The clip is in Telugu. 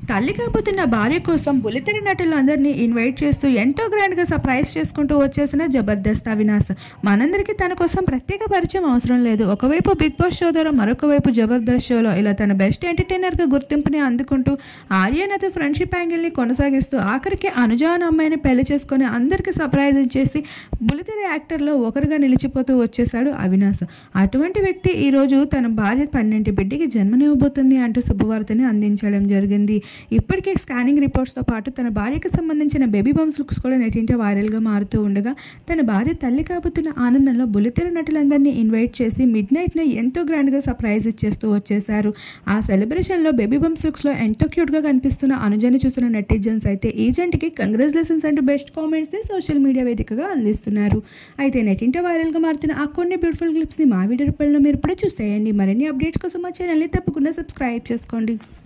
తల్లి కాబోతున్న భార్య కోసం బులితెర నటులందరినీ ఇన్వైట్ చేస్తూ ఎంతో గ్రాండ్గా సర్ప్రైజ్ చేసుకుంటూ వచ్చేసిన జబర్దస్త్ అవినాశ్ మనందరికీ తన కోసం ప్రత్యేక పరిచయం అవసరం లేదు ఒకవైపు బిగ్ బాస్ షో ద్వారా మరొక వైపు జబర్దస్త్ షోలో ఇలా తన బెస్ట్ ఎంటర్టైనర్గా గుర్తింపుని అందుకుంటూ ఆర్యనతో ఫ్రెండ్షిప్ యాంగిల్ని కొనసాగిస్తూ ఆఖరికి అనుజ అనే అమ్మాయిని పెళ్లి చేసుకొని అందరికీ సర్ప్రైజ్ ఇచ్చేసి బులితెర యాక్టర్లో ఒకరుగా నిలిచిపోతూ వచ్చేశాడు అవినాశ్ అటువంటి వ్యక్తి ఈరోజు తన భార్య పన్నెండు బిడ్డకి జన్మనివ్వబోతుంది అంటూ శుభవార్తని అందించడం జరిగింది ఇప్పటికే స్కానింగ్ రిపోర్ట్స్తో పాటు తన భార్యకు సంబంధించిన బేబీ బంప్స్ లుక్స్ కూడా నెటింట వైరల్గా మారుతూ ఉండగా తన భార్య తల్లి కాబోతున్న ఆనందంలో బుల్లితెర నటులందరినీ ఇన్వైట్ చేసి మిడ్ నైట్ని ఎంతో గ్రాండ్గా సర్ప్రైజ్ ఇచ్చేస్తూ వచ్చేశారు ఆ సెలబ్రేషన్లో బేబీ బంప్స్ లుక్స్లో ఎంతో క్యూట్గా కనిపిస్తున్న అనుజని చూసిన నెటిజన్స్ అయితే ఈ జంటకి కంగ్రాచులేషన్స్ అంటూ బెస్ట్ కామెంట్స్ని సోషల్ మీడియా వేదికగా అందిస్తున్నారు అయితే నెటింట వైరల్గా మారుతున్న ఆ కొన్ని బ్యూటిఫుల్ క్లిప్స్ని మా వీడియో రూపంలో మీరు ఇప్పుడే చూసేయండి మరిన్ని అప్డేట్స్ కోసం మా ఛానల్ని తప్పకుండా సబ్స్క్రైబ్ చేసుకోండి